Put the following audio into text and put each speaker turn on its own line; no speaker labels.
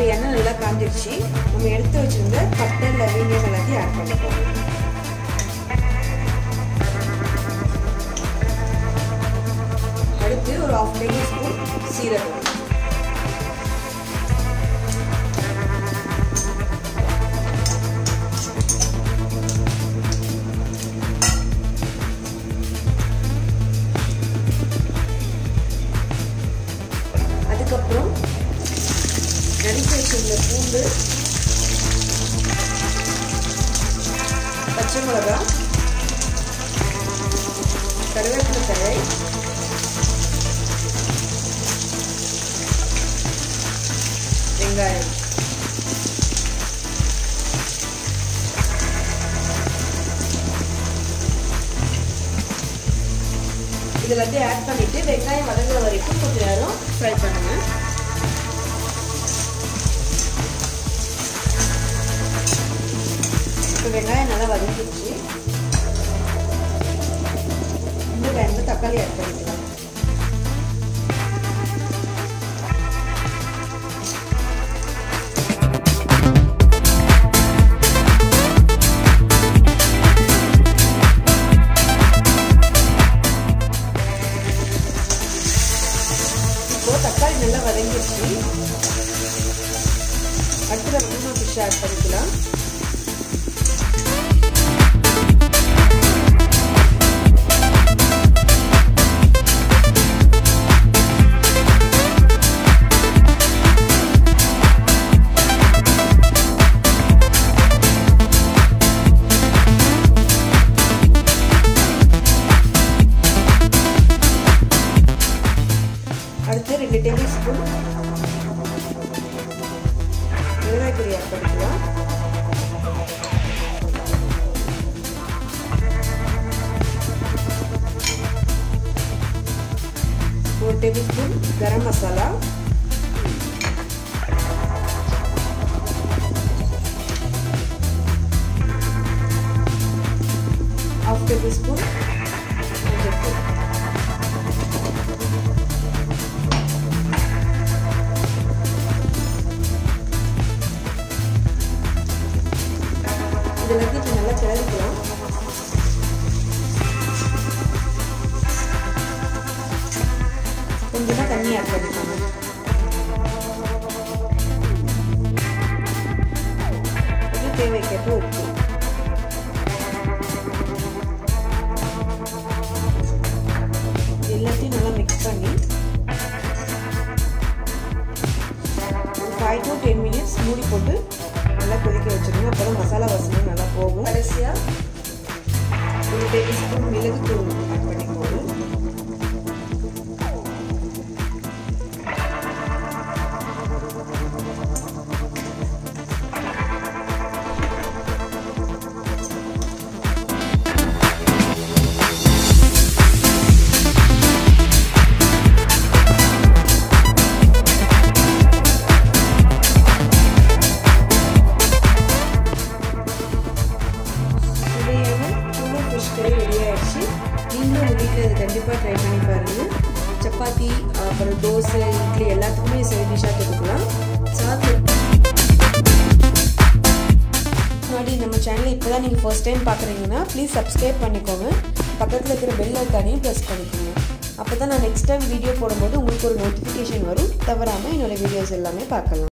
இப்போ எண்ணெய் நல்லா காஞ்சிடுச்சு நம்ம எடுத்து வச்சிருந்த பட்டை லவீனியம் எல்லாத்தையும் ஆட் பண்ணிக்கோங்க அடுத்து ஒரு ஆஃப் டேபிள் ஸ்பூன் சீரகம் அதுக்கப்புறம் நறுக்கி வச்சிருந்த பூண்டு பச்சை மிளகா கருவேப்பிலை தழை வெங்காயம் இது எல்லாத்தையும் ஆட் பண்ணிட்டு வெங்காயம் வதங்குற வரைக்கும் கொஞ்சம் நேரம் ஃப்ரை பண்ணுங்க இப்போ வெங்காயம் நல்லா வதங்கிடுச்சு இந்த டைமில் தக்காளி ஆட் பண்ணிக்கலாம் இப்போ தக்காளி நல்லா வதங்கிடுச்சு அடுத்து நம்ம மூணு ஃபிஷ் ஆட் பண்ணிக்கலாம் அடுத்து ரெண்டு டேபிள் ஸ்பூன் மிளகாய் பொடி ஆட் பண்ணிக்கலாம் ஒரு tablespoon garam masala half tablespoon மஞ்சள் பொடி இது எல்லாத்தையும் நல்லா கிளறிக்கலாம் கொஞ்சமாக தண்ணி ஆட் பண்ணிக்கோங்க கொஞ்சம் தேவைக்கேற்ப உப்பு எல்லாத்தையும் நல்லா மிக்ஸ் பண்ணி ஒரு ஃபைவ் டு டென் மினிட்ஸ் மூடி போட்டு நல்லா கொதிக்க வச்சிருங்க அப்போ தான் மசாலா வாசனை நல்லா போகும் கடைசியாக ஒரு டேபிள் ஸ்பூன் மிளகு தூள் ஆட் பண்ணிக்கோங்க சுவையான டூனா ஃபிஷ் கறி ரெடி ஆயிடுச்சு நீங்களும் உங்கள் வீட்டில் இது கண்டிப்பாக ட்ரை பண்ணி பாருங்கள் சப்பாத்தி அப்புறம் தோசை இட்லி எல்லாத்துக்குமே சைட் டிஷ்ஷாக கொடுக்கலாம் சாப்பிட்டு முன்னாடி நம்ம சேனலை இப்போ தான் நீங்கள் ஃபர்ஸ்ட் டைம் பார்க்குறீங்கன்னா ப்ளீஸ் சப்ஸ்கிரைப் பண்ணிக்கோங்க பக்கத்தில் இருக்கிற பெல் ஐக்கானையும் ப்ரெஸ் பண்ணிக்கோங்க அப்போ தான் நான் நெக்ஸ்ட் டைம் வீடியோ போடும்போது உங்களுக்கு ஒரு நோட்டிஃபிகேஷன் வரும் தவறாமல் என்னோடய வீடியோஸ் எல்லாமே பார்க்கலாம்